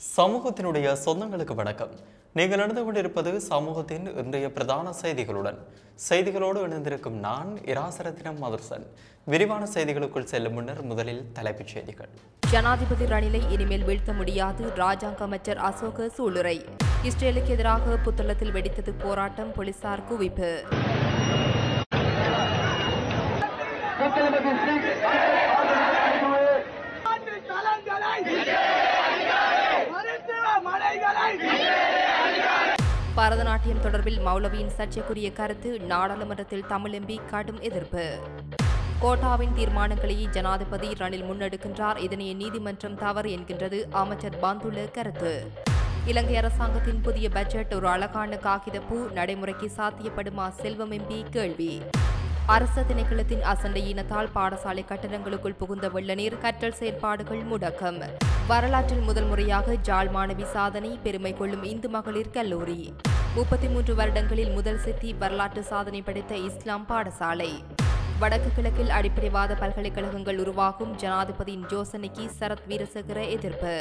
சமூகத்தினுடைய சொந்தங்களுக்கு வணக்கம் நீங்கள் நடந்து கொண்டிருப்பது சமூகத்தின் இன்றைய பிரதான செய்திகளுடன் செய்திகளோடு இணைந்திருக்கும் நான் இராசரத்தினம் மதுர்சன் விரிவான செய்திகளுக்குள் செல்லும் முன்னர் முதலில் தலைப்புச் செய்திகள் ஜனாதிபதி ரணிலை இனிமேல் வீழ்த்த முடியாது ராஜாங்க அமைச்சர் அசோக சூளுரை இஸ்ரேலுக்கு எதிராக புத்தளத்தில் வெடித்தது போராட்டம் போலீசார் குவிப்பு ஆண்டு தளங்களை மருத்துவ மலைகளை பரதநாட்டியம் தொடர்பில் மௌலவியின் சர்ச்சைக்குரிய கருத்து நாடாளுமன்றத்தில் தமிழ் எம்பி கடும் எதிர்ப்பு கோட்டாவின் தீர்மானங்களை ஜனாதிபதி ரணில் முன்னெடுக்கின்றார் இதனை நீதிமன்றம் தவறு என்கின்றது அமைச்சர் பாந்துல கருத்து இலங்கை அரசாங்கத்தின் புதிய பட்ஜெட் ஒரு அழகான காகிதப்பூ நடைமுறைக்கு சாத்தியப்படுமா செல்வம் எம்பி கேள்வி அரச திணைக்களத்தின் அசண்டையினத்தால் பாடசாலை கட்டடங்களுக்குள் புகுந்த வெள்ளநீர் கற்றல் செயற்பாடுகள் முடக்கம் வரலாற்றில் முதல் முறையாக ஜாழ் மாணவி சாதனை பெருமை கொள்ளும் இந்து மகளிர் கல்லூரி முப்பத்தி மூன்று வருடங்களில் முதல் சித்தி வரலாற்று சாதனை படைத்த இஸ்லாம் பாடசாலை வடக்கு கிழக்கில் அடிப்படைவாத பல்கலைக்கழகங்கள் உருவாகும் ஜனாதிபதியின் யோசனைக்கு சரத் வீரசேகர எதிர்ப்பு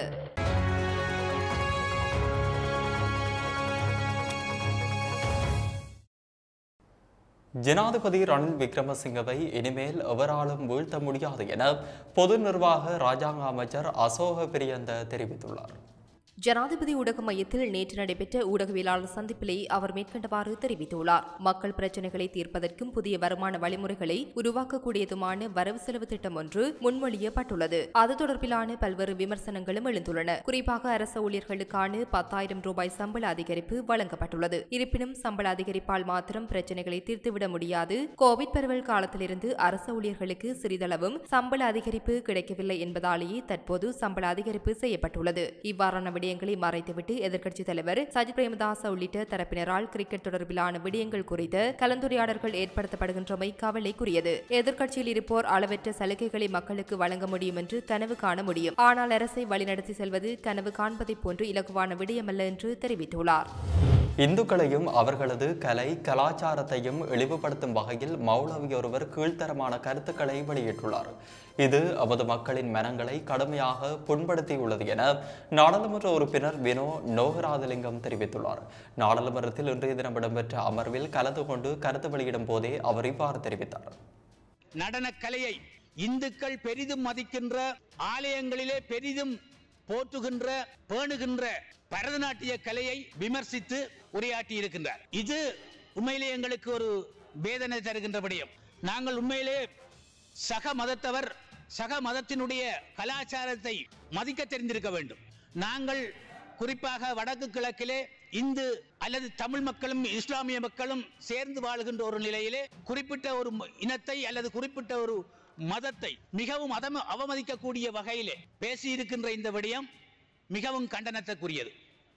ஜனாதிபதி ரணில் விக்ரமசிங்கவை இனிமேல் எவராலும் வீழ்த்த முடியாது என பொது நிர்வாக ராஜாங்க அமைச்சர் அசோக பிரியந்த தெரிவித்துள்ளார் ஜனாதிபதி ஊடக மையத்தில் நேற்று நடைபெற்ற ஊடகவியலாளர் சந்திப்பிலே அவர் மேற்கண்டவாறு தெரிவித்துள்ளார் மக்கள் பிரச்சினைகளை தீர்ப்பதற்கும் புதிய வருமான வழிமுறைகளை உருவாக்கக்கூடியதுமான வரவு செலவு திட்டம் ஒன்று முன்மொழியப்பட்டுள்ளது அது தொடர்பிலான பல்வேறு விமர்சனங்களும் எழுந்துள்ளன குறிப்பாக அரச ஊழியர்களுக்கான பத்தாயிரம் ரூபாய் சம்பள அதிகரிப்பு வழங்கப்பட்டுள்ளது இருப்பினும் சம்பள அதிகரிப்பால் மாத்திரம் பிரச்சினைகளை தீர்த்துவிட முடியாது கோவிட் பரவல் காலத்திலிருந்து அரச ஊழியர்களுக்கு சிறிதளவும் சம்பள அதிகரிப்பு கிடைக்கவில்லை என்பதாலேயே தற்போது சம்பள அதிகரிப்பு செய்யப்பட்டுள்ளது இவ்வாறான விடயங்களை மறைத்துவிட்டு எதிர்க்கட்சித் தலைவர் சஜித் பிரேமதாச உள்ளிட்ட தரப்பினரால் கிரிக்கெட் தொடர்பிலான விடயங்கள் குறித்து கலந்துரையாடல்கள் ஏற்படுத்தப்படுகின்றமை கவலைக்குரியது எதிர்க்கட்சியில் இருப்போர் அளவற்ற சலுகைகளை மக்களுக்கு வழங்க முடியும் என்று கனவு காண முடியும் ஆனால் அரசை வழிநடத்தி செல்வது கனவு காண்பதைப் போன்று இலகுவான விடயமல்ல என்று தெரிவித்துள்ளார் இந்துக்களையும் அவர்களது கலை கலாச்சாரத்தையும் இழிவுபடுத்தும் வகையில் மௌலவி ஒருவர் கீழ்த்தரமான கருத்துக்களை வெளியிட்டுள்ளார் இது அவரது மக்களின் மனங்களை கடுமையாக புண்படுத்தியுள்ளது என நாடாளுமன்ற உறுப்பினர் வினோ நோகராஜலிங்கம் தெரிவித்துள்ளார் நாடாளுமன்றத்தில் இன்றைய தினம் இடம்பெற்ற அமர்வில் கலந்து கொண்டு கருத்து வெளியிடும் போதே அவர் இவ்வாறு தெரிவித்தார் நடனக் கலையை இந்துக்கள் பெரிதும் மதிக்கின்ற ஆலயங்களிலே பெரிதும் போற்றுகின்ற பேணுகின்ற பரதநாட்டிய கலையை விமர்சித்து உரையாற்றி இருக்கின்றார் இது உண்மையிலே எங்களுக்கு ஒரு வேதனை தருகின்ற விடயம் நாங்கள் உண்மையிலே சக மதத்தவர் சக மதத்தினுடைய கலாச்சாரத்தை மதிக்க தெரிந்திருக்க வேண்டும் நாங்கள் குறிப்பாக வடக்கு கிழக்கிலே இந்து அல்லது தமிழ் மக்களும் இஸ்லாமிய மக்களும் சேர்ந்து வாழுகின்ற ஒரு நிலையிலே குறிப்பிட்ட ஒரு ம- இனத்தை அல்லது குறிப்பிட்ட ஒரு மதத்தை மிகவும் அதம அவமதிக்கக்கூடிய வகையிலே பேசியிருக்கின்ற இந்த விடயம் மிகவும் கண்டனத்திற்குரியது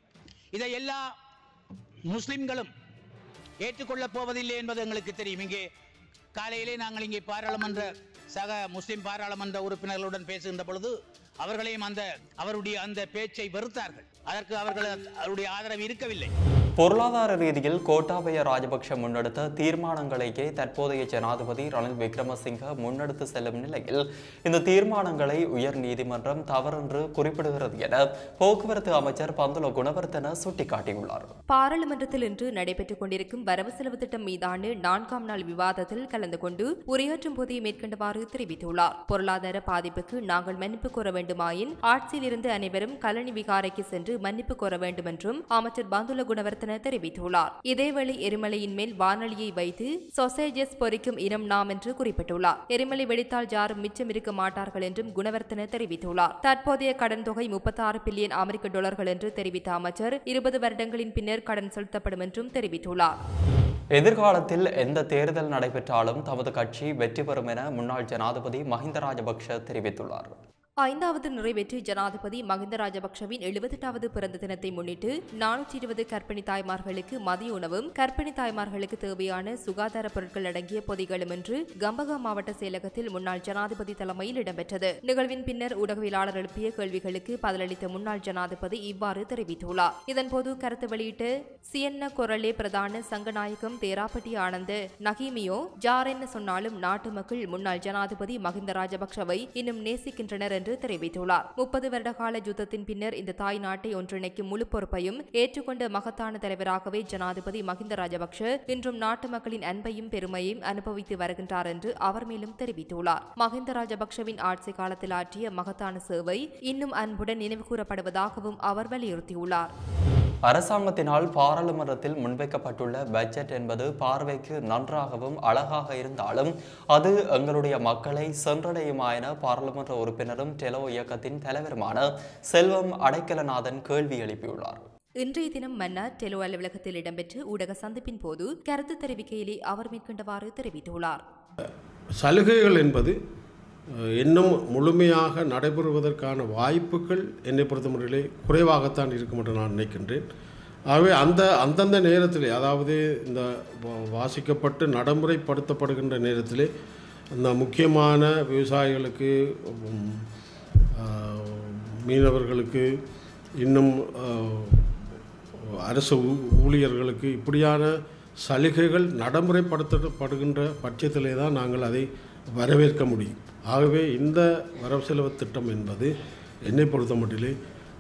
இதை எல்லா முஸ்லிம்களும் ஏற்றுக்கொள்ளப் போவதில்லை என்பது எங்களுக்கு தெரியும் இங்கே காலையிலே நாங்கள் இங்கே பாராளுமன்ற சக முஸ்லிம் பாராளுமன்ற உறுப்பினர்களுடன் பேசுகின்ற பொழுது அவர்களையும் அந்த அவருடைய அந்த பேச்சை வெறுத்தார்கள் அதற்கு அவர்கள் அவருடைய ஆதரவு இருக்கவில்லை பொருளாதார ரீதியில் கோட்டாபய ராஜபக்ஷ முன்னெடுத்த தீர்மானங்களையே தற்போதைய ஜனாதிபதி ரணில் விக்ரமசிங்க முன்னெடுத்து செல்லும் நிலையில் இந்த தீர்மானங்களை உயர் நீதிமன்றம் தவறென்று குறிப்பிடுகிறது என போக்குவரத்து அமைச்சர் பந்துல குணவர்த்தன சுட்டிக்காட்டியுள்ளார் பாராளுமன்றத்தில் இன்று நடைபெற்றுக் கொண்டிருக்கும் வரவு செலவு திட்டம் மீதான நான்காம் நாள் விவாதத்தில் கலந்து கொண்டு உரையாற்றும் போதே மேற்கண்டவாறு தெரிவித்துள்ளார் பொருளாதார பாதிப்புக்கு நாங்கள் மன்னிப்பு கோர வேண்டுமாயின் ஆட்சியில் இருந்து அனைவரும் கலனி விகாரைக்கு சென்று மன்னிப்பு கோர வேண்டும் என்றும் அமைச்சர் பந்துல குணவர்த்தன தெரிவித்துள்ளார் இதேவேளை எரிமலையின் மேல் வானொலியை வைத்து சொசேஜஸ் பொறிக்கும் இனம் நாம் என்று குறிப்பிட்டுள்ளார் எரிமலை வெடித்தால் யாரும் மிச்சம் இருக்க மாட்டார்கள் என்றும் குணவர்த்தன தெரிவித்துள்ளார் தற்போதைய கடன் தொகை முப்பத்தாறு பில்லியன் அமெரிக்க டாலர்கள் என்று தெரிவித்த அமைச்சர் இருபது வருடங்களின் பின்னர் கடன் செலுத்தப்படும் என்றும் தெரிவித்துள்ளார் எதிர்காலத்தில் எந்த தேர்தல் நடைபெற்றாலும் தமது கட்சி வெற்றி பெறும் என முன்னாள் ஜனாதிபதி மஹிந்த ராஜபக்ஷ தெரிவித்துள்ளார் ஐந்தாவது நிறைவேற்றி ஜனாதிபதி மகிந்த ராஜபக்ஷவின் எழுபத்தெட்டாவது பிறந்த தினத்தை முன்னிட்டு நானூற்றி இருபது கர்ப்பிணி தாய்மார்களுக்கு மதிய உணவும் கர்ப்பிணி தாய்மார்களுக்கு தேவையான சுகாதார பொருட்கள் அடங்கிய பொதிகளும் என்று கம்பகா மாவட்ட செயலகத்தில் முன்னாள் ஜனாதிபதி தலைமையில் இடம்பெற்றது நிகழ்வின் பின்னர் ஊடகவியலாளர் எழுப்பிய கேள்விகளுக்கு பதிலளித்த முன்னாள் ஜனாதிபதி இவ்வாறு தெரிவித்துள்ளார் இதன்போது கருத்து வெளியிட்டு சியன்ன கொரலே பிரதான சங்கநாயகம் தேராப்பட்டி ஆனந்த நகீமியோ ஜார் என்ன சொன்னாலும் நாட்டு மக்கள் முன்னாள் ஜனாதிபதி மகிந்த ராஜபக்ஷவை இன்னும் நேசிக்கின்றனர் என்று தெரிவித்துள்ளார் முப்பது வருட கால யுத்தத்தின் பின்னர் இந்த தாய் நாட்டை ஒன்றிணைக்கும் முழு பொறுப்பையும் ஏற்றுக்கொண்ட மகத்தான தலைவராகவே ஜனாதிபதி மஹிந்த ராஜபக்ஷ இன்றும் நாட்டு மக்களின் அன்பையும் பெருமையும் அனுபவித்து வருகின்றார் என்று அவர் மேலும் தெரிவித்துள்ளார் மஹிந்த ராஜபக்ஷவின் ஆட்சி காலத்தில் ஆற்றிய மகத்தான சேவை இன்னும் அன்புடன் நினைவு கூறப்படுவதாகவும் அவர் வலியுறுத்தியுள்ளார் அரசாங்கத்தினால் பாராளுமன்றத்தில் முன்வைக்கப்பட்டுள்ள பட்ஜெட் என்பது பார்வைக்கு நன்றாகவும் அழகாக இருந்தாலும் அது எங்களுடைய மக்களை சென்றடையுமா என பாராளுமன்ற உறுப்பினரும் டெலோ இயக்கத்தின் தலைவருமான செல்வம் அடைக்கலநாதன் கேள்வி எழுப்பியுள்ளார் இன்றைய தினம் மன்னார் டெலோ அலுவலகத்தில் இடம்பெற்ற ஊடக சந்திப்பின் போது கருத்து தெரிவிக்கையிலே அவர் மேற்கண்டவாறு தெரிவித்துள்ளார் சலுகைகள் என்பது அஹ், இன்னும் முழுமையாக நடைபெறுவதற்கான வாய்ப்புகள் என்னை பொறுத்தமட்டிலே குறைவாகத்தான் இருக்கும் என்று நான் நினைக்கின்றேன் ஆகவே அந்த அந்தந்த நேரத்திலே அதாவது இந்த வா- வாசிக்கப்பட்டு நடைமுறைப்படுத்தப்படுகின்ற நேரத்திலே இந்த முக்கியமான விவசாயிகளுக்கு உம், ஆஹ், மீனவர்களுக்கு இன்னும் ஆஹ், அரசு ஊ- ஊழியர்களுக்கு இப்படியான சலுகைகள் நடைமுறைப்படுத்தப்படுகின்ற பட்சத்திலே தான் நாங்கள் அதை வரவேற்க முடியும் ஆகவே இந்த வரவு செலவு திட்டம் என்பது என்னை பொறுத்த மட்டிலே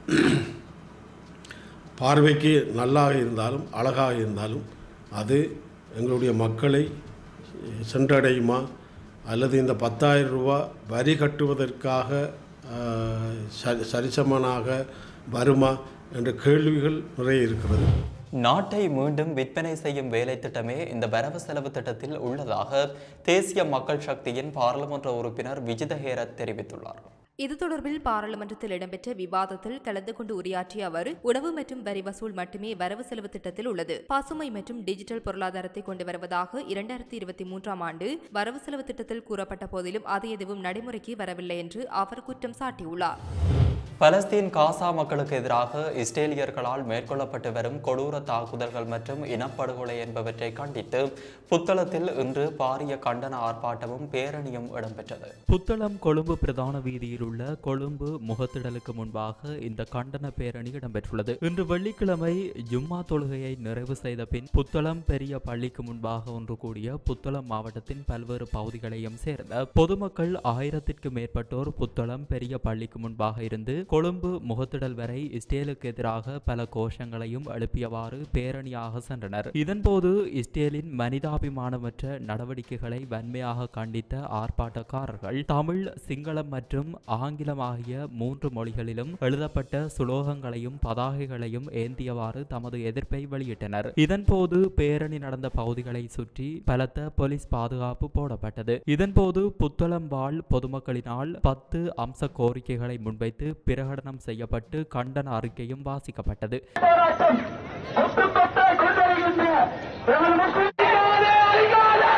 பார்வைக்கு நல்லாக இருந்தாலும் அழகாக இருந்தாலும் அது எங்களுடைய மக்களை சென்றடையுமா அல்லது இந்த பத்தாயிரம் ரூபா வரி கட்டுவதற்காக ஆஹ், சரி சரிசமனாக வருமா என்ற கேள்விகள் நிறைய இருக்கிறது நாட்டை மீண்டும் விற்பனை செய்யும் வேலை திட்டமே இந்த வரவு செலவு திட்டத்தில் உள்ளதாக தேசிய மக்கள் சக்தியின் பாராளுமன்ற உறுப்பினர் விஜித ஹேரத் தெரிவித்துள்ளார் இது தொடர்பில் பாராளுமன்றத்தில் இடம்பெற்ற விவாதத்தில் கலந்து கொண்டு உரையாற்றிய அவர் உணவு மற்றும் வரி வசூல் மட்டுமே வரவு செலவு திட்டத்தில் உள்ளது பசுமை மற்றும் டிஜிட்டல் பொருளாதாரத்தை கொண்டு வருவதாக இரண்டாயிரத்தி இருபத்தி மூன்றாம் ஆண்டு வரவு செலவு திட்டத்தில் கூறப்பட்ட போதிலும் அது எதுவும் நடைமுறைக்கு வரவில்லை என்று அவர் குற்றம் சாட்டியுள்ளார் பலஸ்தீன் காசா மக்களுக்கு எதிராக இஸ்ரேலியர்களால் மேற்கொள்ளப்பட்டு வரும் கொடூர தாக்குதல்கள் மற்றும் இனப்படுகொலை என்பவற்றை கண்டித்து புத்தளத்தில் இன்று பாரிய கண்டன ஆர்ப்பாட்டமும் பேரணியும் இடம்பெற்றது புத்தளம் கொழும்பு பிரதான வீதியில் உள்ள கொழும்பு முகத்திடலுக்கு முன்பாக இந்த கண்டன பேரணி இடம்பெற்றுள்ளது இன்று வெள்ளிக்கிழமை ஜும்மா தொழுகையை நிறைவு செய்த பின் புத்தளம் பெரிய பள்ளிக்கு முன்பாக ஒன்று கூடிய புத்தளம் மாவட்டத்தின் பல்வேறு பகுதிகளையும் சேர்ந்த பொதுமக்கள் ஆயிரத்திற்கும் மேற்பட்டோர் புத்தளம் பெரிய பள்ளிக்கு முன்பாக இருந்து கொழும்பு முகத்திடல் வரை இஸ்ரேலுக்கு எதிராக பல கோஷங்களையும் எழுப்பியவாறு பேரணியாக சென்றனர் இதன்போது இஸ்ரேலின் மனிதாபிமானமற்ற நடவடிக்கைகளை வன்மையாக கண்டித்த ஆர்ப்பாட்டக்காரர்கள் தமிழ் சிங்களம் மற்றும் ஆங்கிலம் ஆகிய மூன்று மொழிகளிலும் எழுதப்பட்ட சுலோகங்களையும் பதாகைகளையும் ஏந்தியவாறு தமது எதிர்ப்பை வெளியிட்டனர் இதன்போது பேரணி நடந்த பகுதிகளை சுற்றி பலத்த போலீஸ் பாதுகாப்பு போடப்பட்டது இதன்போது புத்தளம் வாழ் பொதுமக்களினால் பத்து அம்ச கோரிக்கைகளை முன்வைத்து பிரகடனம் செய்யப்பட்டு கண்டன அறிக்கையும் வாசிக்கப்பட்டது போராட்டம் ஒட்டுமொத்த கொண்டறிகின்ற எங்கள் முஸ்லிம்களே அழிக்காதே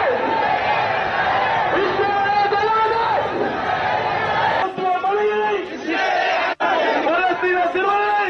இஸ்ரேலை கொல்லாதே இந்திய மொழியை பலஸ்தீன சிறுவனை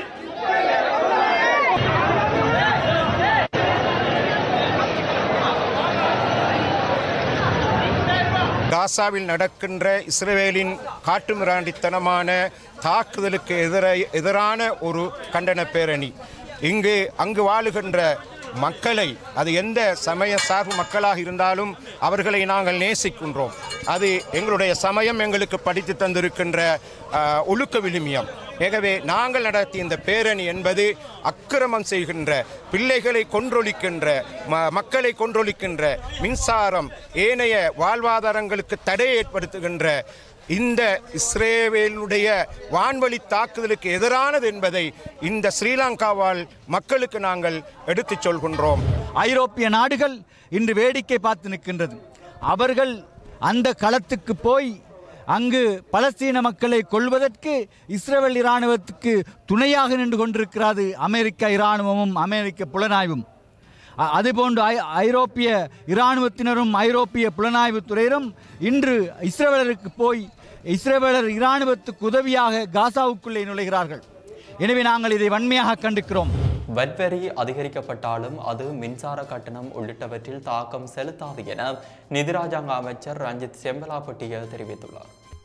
காசாவில் நடக்கின்ற இஸ்ரேலின் காட்டுமிராண்டித்தனமான தாக்குதலுக்கு எதிர எதிரான ஒரு கண்டன பேரணி இங்கு அங்கு வாழுகின்ற மக்களை அது எந்த சமய சார்பு மக்களாக இருந்தாலும் அவர்களை நாங்கள் நேசிக்கின்றோம் அது எங்களுடைய சமயம் எங்களுக்கு படித்து தந்திருக்கின்ற ஆஹ், ஒழுக்க விழுமியம் ஆகவே நாங்கள் நடத்திய இந்த பேரணி என்பது அக்கிரமம் செய்கின்ற பிள்ளைகளை கொன்றொழிக்கின்ற ம- மக்களை கொன்றொழிக்கின்ற மின்சாரம் ஏனைய வாழ்வாதாரங்களுக்கு தடை ஏற்படுத்துகின்ற இந்த இஸ்ரேவேலுடைய வான்வழி தாக்குதலுக்கு எதிரானது என்பதை இந்த ஸ்ரீலங்காவால் மக்களுக்கு நாங்கள் எடுத்துச் சொல்கின்றோம் ஐரோப்பிய நாடுகள் இன்று வேடிக்கை பார்த்து நிற்கின்றது அவர்கள் அந்த களத்துக்கு போய் அங்கு பலஸ்தீன மக்களை கொள்வதற்கு இஸ்ரேல் இராணுவத்துக்கு துணையாக நின்று கொண்டிருக்கிறது அமெரிக்க இராணுவமும் அமெரிக்க புலனாய்வும் அ- அதுபோன்று ஐ ஐரோப்பிய இராணுவத்தினரும் ஐரோப்பிய புலனாய்வுத் துறையினரும் இன்று இஸ்ரேலருக்கு போய் இஸ்ரேலர் இராணுவத்துக்கு உதவியாக காசாவுக்குள்ளே நுழைகிறார்கள் எனவே நாங்கள் இதை வன்மையாக கண்டிக்கிறோம் வட்வரி அதிகரிக்கப்பட்டாலும் அது மின்சார கட்டணம் உள்ளிட்டவற்றில் தாக்கம் செலுத்தாது என நிதி ராஜாங்க அமைச்சர் ரஞ்சித் செம்பலாப்பட்டிய தெரிவித்துள்ளார்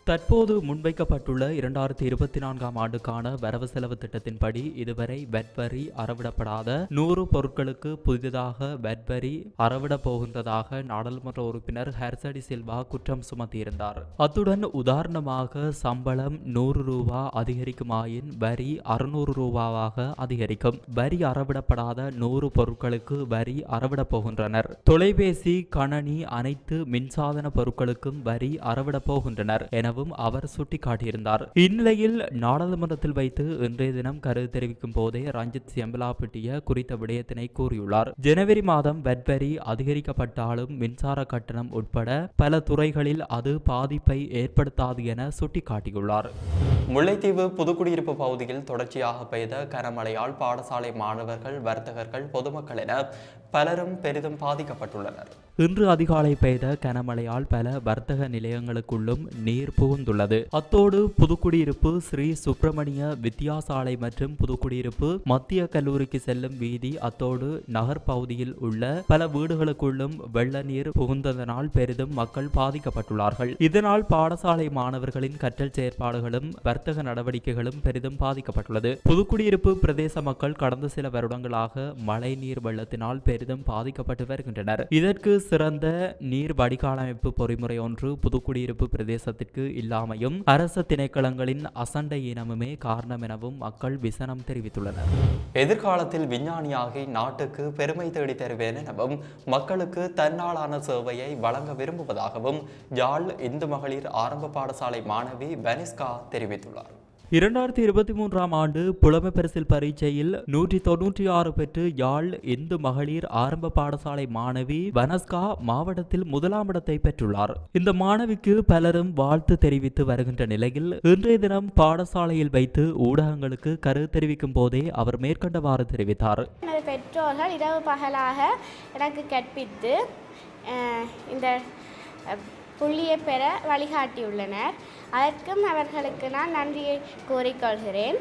தற்போது முன்வைக்கப்பட்டுள்ள இரண்டாயிரத்தி இருபத்தி நான்காம் ஆண்டுக்கான வரவு செலவு திட்டத்தின்படி இதுவரை வெட்வரி அறவிடப்படாத நூறு பொருட்களுக்கு புதிதாக வெட்வரி அறவிடப் போகின்றதாக நாடாளுமன்ற உறுப்பினர் ஹர்சடி சில்வா குற்றம் சுமத்தியிருந்தார் அத்துடன் உதாரணமாக சம்பளம் நூறு ரூபா அதிகரிக்குமாயின் வரி அறுநூறு ரூபாவாக அதிகரிக்கும் வரி அறவிடப்படாத நூறு பொருட்களுக்கு வரி அறவிடப் போகின்றனர் தொலைபேசி கணனி அனைத்து மின்சாதன பொருட்களுக்கும் வரி அறவிடப் போகின்றனர் எனவும் அவர் சுட்டிக்காட்டியிருந்தார் இந்நிலையில் நாடாளுமன்றத்தில் வைத்து இன்றைய தினம் கருத்து தெரிவிக்கும் போதே ரஞ்சித் செம்பலாப்பிட்டிய குறித்த விடயத்தினை கூறியுள்ளார் ஜனவரி மாதம் வெட்வரி அதிகரிக்கப்பட்டாலும் மின்சார கட்டணம் உட்பட பல துறைகளில் அது பாதிப்பை ஏற்படுத்தாது என சுட்டிக்காட்டியுள்ளார் முல்லைத்தீவு புதுக்குடியிருப்பு பகுதியில் தொடர்ச்சியாக பெய்த கனமழையால் பாடசாலை மாணவர்கள் வர்த்தகர்கள் பொதுமக்கள் என பலரும் பெரிதும் பாதிக்கப்பட்டுள்ளனர் இன்று அதிகாலை பெய்த கனமழையால் பல வர்த்தக நிலையங்களுக்குள்ளும் நீர் புகுந்துள்ளது அத்தோடு புதுக்குடியிருப்பு ஸ்ரீ சுப்பிரமணிய வித்யாசாலை மற்றும் புதுக்குடியிருப்பு மத்திய கல்லூரிக்கு செல்லும் வீதி அத்தோடு நகர் பகுதியில் உள்ள பல வீடுகளுக்குள்ளும் வெள்ள நீர் புகுந்ததனால் பெரிதும் மக்கள் பாதிக்கப்பட்டுள்ளார்கள் இதனால் பாடசாலை மாணவர்களின் கற்றல் செயற்பாடுகளும் வர்த்தக நடவடிக்கைகளும் பெரிதும் பாதிக்கப்பட்டுள்ளது புதுக்குடியிருப்பு பிரதேச மக்கள் கடந்த சில வருடங்களாக மழை நீர் வெள்ளத்தினால் பெரிதும் பாதிக்கப்பட்டு வருகின்றனர் இதற்கு சிறந்த நீர் வடிகாலமைப்பு பொறிமுறை ஒன்று புதுக்குடியிருப்பு பிரதேசத்திற்கு இல்லாமையும் அரச திணைக்களங்களின் அசண்டை இனமுமே காரணம் எனவும் மக்கள் விசனம் தெரிவித்துள்ளனர் எதிர்காலத்தில் விஞ்ஞானியாகி நாட்டுக்கு பெருமை தேடி தருவேன் எனவும் மக்களுக்கு தன்னாலான சேவையை வழங்க விரும்புவதாகவும் யாழ் இந்து மகளிர் ஆரம்ப பாடசாலை மாணவி பெனிஸ்கா தெரிவித்துள்ளார் இரண்டாயிரத்தி இருபத்தி மூன்றாம் ஆண்டு புலமை பரிசில் பரீட்சையில் நூற்றி தொன்னூற்றி ஆறு பெற்று யாழ் இந்து மகளிர் ஆரம்ப பாடசாலை மாணவி வனஸ்கா மாவட்டத்தில் முதலாம் இடத்தை பெற்றுள்ளார் இந்த மாணவிக்கு பலரும் வாழ்த்து தெரிவித்து வருகின்ற நிலையில் இன்றைய தினம் பாடசாலையில் வைத்து ஊடகங்களுக்கு கரு தெரிவிக்கும் போதே அவர் மேற்கண்டவாறு தெரிவித்தார் எனது பெற்றோர்கள் இரவு பகலாக எனக்கு கற்பித்து அஹ், இந்த அஹ், புள்ளியை பெற வழிகாட்டியுள்ளனர் அதற்கும் அவர்களுக்கு நான் நன்றியை கூறிக்கொள்கிறேன்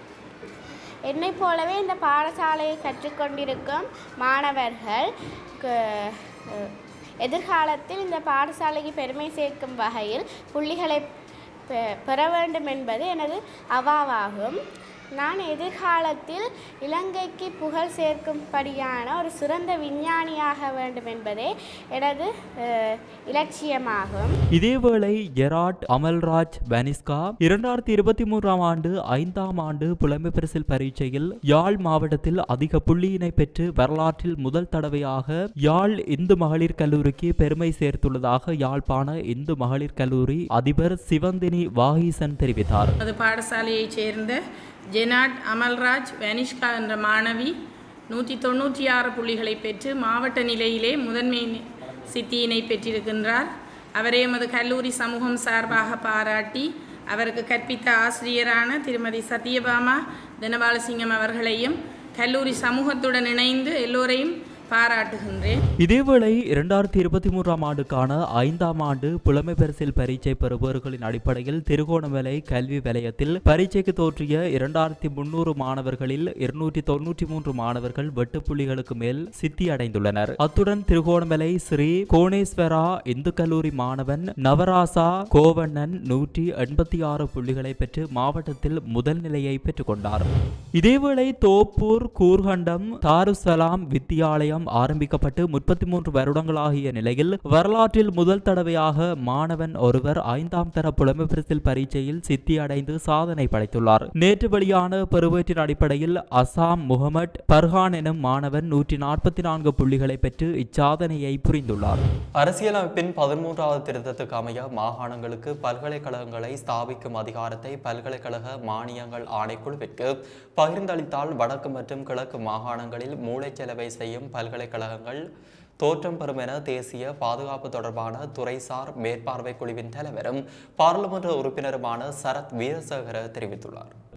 என்னைப் போலவே இந்த பாடசாலையை கற்றுக்கொண்டிருக்கும் மாணவர்கள் கு- அஹ், எதிர்காலத்தில் இந்த பாடசாலைக்கு பெருமை சேர்க்கும் வகையில் புள்ளிகளை பெ- பெற வேண்டும் என்பது எனது அவாவாகும் நான் எதிர்காலத்தில் இலங்கைக்கு புகழ் சேர்க்கும்படியான ஒரு சிறந்த விஞ்ஞானியாக வேண்டும் என்பதே எனது அஹ், இலட்சியமாகும் இதேவேளை ஜெராட் அமல்ராஜ் வனிஸ்கா இரண்டாயிரத்தி இருபத்தி மூன்றாம் ஆண்டு ஐந்தாம் ஆண்டு புலமை பரிசில் பரீட்சையில் யாழ் மாவட்டத்தில் அதிக புள்ளியினை பெற்று வரலாற்றில் முதல் தடவையாக யாழ் இந்து மகளிர் கல்லூரிக்கு பெருமை சேர்த்துள்ளதாக யாழ்ப்பாண இந்து மகளிர் கல்லூரி அதிபர் சிவந்தினி வாகீசன் தெரிவித்தார் அது பாடசாலையைச் சேர்ந்த ஜெனாட் அமல்ராஜ் வனிஷ்கா என்ற மாணவி நூற்றி தொண்ணூற்றி ஆறு புள்ளிகளை பெற்று மாவட்ட நிலையிலே முதன்மை நி- சித்தியினை பெற்றிருக்கின்றார் அவரை எமது கல்லூரி சமூகம் சார்பாக பாராட்டி அவருக்கு கற்பித்த ஆசிரியரான திருமதி சத்யபாமா தினபாலசிங்கம் அவர்களையும் கல்லூரி சமூகத்துடன் இணைந்து எல்லோரையும் பாராட்டுகின்றேன் இதேவேளை இரண்டாயிரத்தி இருபத்தி மூன்றாம் ஆண்டுக்கான ஐந்தாம் ஆண்டு புலமை பரிசில் பரீட்சை பெறுபவர்களின் அடிப்படையில் திருகோணமலை கல்வி வலயத்தில் பரீட்சைக்கு தோற்றிய இரண்டாயிரத்தி முன்னூறு மாணவர்களில் இருநூற்றி தொன்னூற்றி மூன்று மாணவர்கள் வெட்டுப்புள்ளிகளுக்கு மேல் சித்தி அடைந்துள்ளனர் அத்துடன் திருகோணமலை ஸ்ரீ கோணேஸ்வரா இந்து கல்லூரி மாணவன் நவராசா கோவண்ணன் நூற்றி எண்பத்தி ஆறு புள்ளிகளை பெற்று மாவட்டத்தில் முதல் நிலையை பெற்றுக்கொண்டார் இதேவேளை தோப்பூர் கூர்கண்டம் தாருசலாம் வித்தியாலயம் ஆரம்பிக்கப்பட்டு முப்பத்தி மூன்று வருடங்களாகிய நிலையில் வரலாற்றில் முதல் தடவையாக மாணவன் ஒருவர் ஐந்தாம் தர புலமை பரிசில் பரீட்சையில் சித்தி அடைந்து சாதனை படைத்துள்ளார் நேற்று வெளியான பெறுவேற்றின் அடிப்படையில் அசாம் முகமட் பர்ஹான் எனும் மாணவன் நூற்றி நாற்பத்தி நான்கு புள்ளிகளை பெற்று இச்சாதனையை புரிந்துள்ளார் அரசியலமைப்பின் பதிமூன்றாவது திருத்தத்துக்கு அமைய மாகாணங்களுக்கு பல்கலைக்கழகங்களை ஸ்தாபிக்கும் அதிகாரத்தை பல்கலைக்கழக மானியங்கள் ஆணைக்குழுவிற்கு பகிர்ந்தளித்தால் வடக்கு மற்றும் கிழக்கு மாகாணங்களில் மூளைச்செலவை செய்யும் பல்கலைக்கழகங்கள் தோற்றம் பெறும் என தேசிய பாதுகாப்பு தொடர்பான துறைசார் மேற்பார்வை குழுவின் தலைவரும் பாராளுமன்ற உறுப்பினருமான சரத் வீரசேகர தெரிவித்துள்ளார்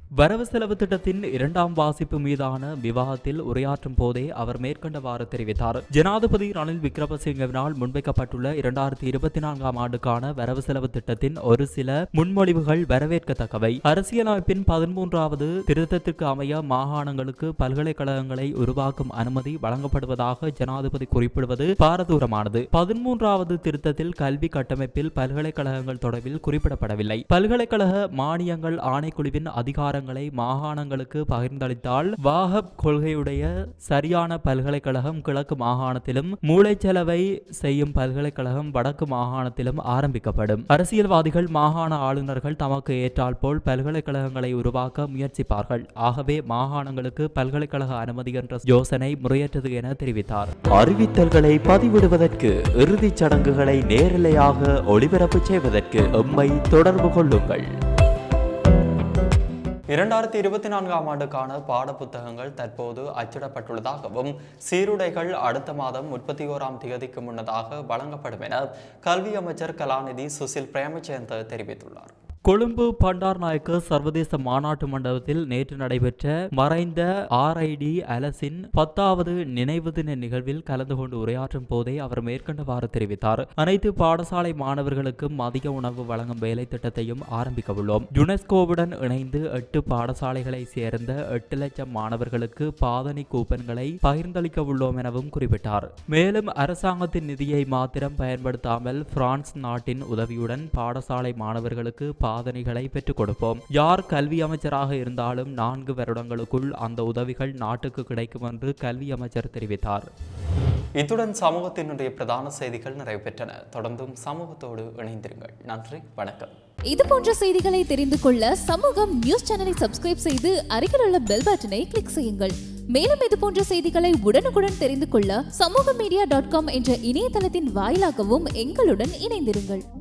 வரவு செலவு திட்டத்தின் இரண்டாம் வாசிப்பு மீதான விவாதத்தில் உரையாற்றும் போதே அவர் மேற்கண்டவாறு தெரிவித்தார் ஜனாதிபதி ரணில் விக்ரமசிங்கவினால் முன்வைக்கப்பட்டுள்ள இரண்டாயிரத்தி இருபத்தி நான்காம் ஆண்டுக்கான வரவு செலவு திட்டத்தின் ஒரு சில முன்மொழிவுகள் வரவேற்கத்தக்கவை அரசியலமைப்பின் பதிமூன்றாவது திருத்தத்திற்கு அமைய மாகாணங்களுக்கு பல்கலைக்கழகங்களை உருவாக்கும் அனுமதி வழங்கப்படுவதாக ஜனாதிபதி குறிப்பிடுவது பாரதூரமானது பதிமூன்றாவது திருத்தத்தில் கல்வி கட்டமைப்பில் பல்கலைக்கழகங்கள் தொடர்பில் குறிப்பிடப்படவில்லை பல்கலைக்கழக மானியங்கள் ஆணைக்குழுவின் அதிகாரங்களை மாகாணங்களுக்கு பகிர்ந்தளித்தால் வாகப் கொள்கையுடைய சரியான பல்கலைக்கழகம் கிழக்கு மாகாணத்திலும் மூளைச்செலவை செய்யும் பல்கலைக்கழகம் வடக்கு மாகாணத்திலும் ஆரம்பிக்கப்படும் அரசியல்வாதிகள் மாகாண ஆளுநர்கள் தமக்கு ஏற்றால் போல் பல்கலைக்கழகங்களை உருவாக்க முயற்சிப்பார்கள் ஆகவே மாகாணங்களுக்கு பல்கலைக்கழக அனுமதி என்ற யோசனை முறையற்றது என தெரிவித்தார் அறிவித்தல்களை பதிவிடுவதற்கு இறுதிச் சடங்குகளை நேரலையாக ஒளிபரப்பு செய்வதற்கு எம்மை தொடர்பு கொள்ளுங்கள் இரண்டாயிரத்தி இருபத்தி நான்காம் ஆண்டுக்கான பாடப்புத்தகங்கள் தற்போது அச்சிடப்பட்டுள்ளதாகவும் சீருடைகள் அடுத்த மாதம் முப்பத்தி ஓராம் தேதிக்கு முன்னதாக வழங்கப்படும் என கல்வி அமைச்சர் கலாநிதி சுசில் பிரேமச்சந்த் தெரிவித்துள்ளார் கொழும்பு பண்டார் நாயக்க சர்வதேச மாநாட்டு மண்டபத்தில் நேற்று நடைபெற்ற மறைந்த ஆர்ஐடி அலசின் பத்தாவது நினைவு தின நிகழ்வில் கலந்து கொண்டு உரையாற்றும் போதே அவர் மேற்கண்டவாறு தெரிவித்தார் அனைத்து பாடசாலை மாணவர்களுக்கும் மதிய உணவு வழங்கும் வேலை திட்டத்தையும் ஆரம்பிக்க உள்ளோம் யுனெஸ்கோவுடன் இணைந்து எட்டு பாடசாலைகளை சேர்ந்த எட்டு லட்சம் மாணவர்களுக்கு பாதணி கூப்பன்களை பகிர்ந்தளிக்க உள்ளோம் எனவும் குறிப்பிட்டார் மேலும் அரசாங்கத்தின் நிதியை மாத்திரம் பயன்படுத்தாமல் பிரான்ஸ் நாட்டின் உதவியுடன் பாடசாலை மாணவர்களுக்கு பாதணிகளை பெற்றுக் கொடுப்போம் யார் கல்வி அமைச்சராக இருந்தாலும் நான்கு வருடங்களுக்குள் அந்த உதவிகள் நாட்டுக்கு கிடைக்கும் என்று கல்வி அமைச்சர் தெரிவித்தார் இத்துடன் சமூகத்தினுடைய பிரதான செய்திகள் நிறைவு பெற்றன தொடர்ந்தும் சமூகத்தோடு இணைந்திருங்கள் நன்றி வணக்கம் இது போன்ற செய்திகளை தெரிந்து கொள்ள சமூகம் நியூஸ் சேனலை சப்ஸ்கிரைப் செய்து அருகில் உள்ள பெல் பட்டனை கிளிக் செய்யுங்கள் மேலும் இது போன்ற செய்திகளை உடனுக்குடன் தெரிந்து கொள்ள சமூக மீடியா டாட் காம் என்ற இணையதளத்தின் வாயிலாகவும் எங்களுடன் இணைந்திருங்கள்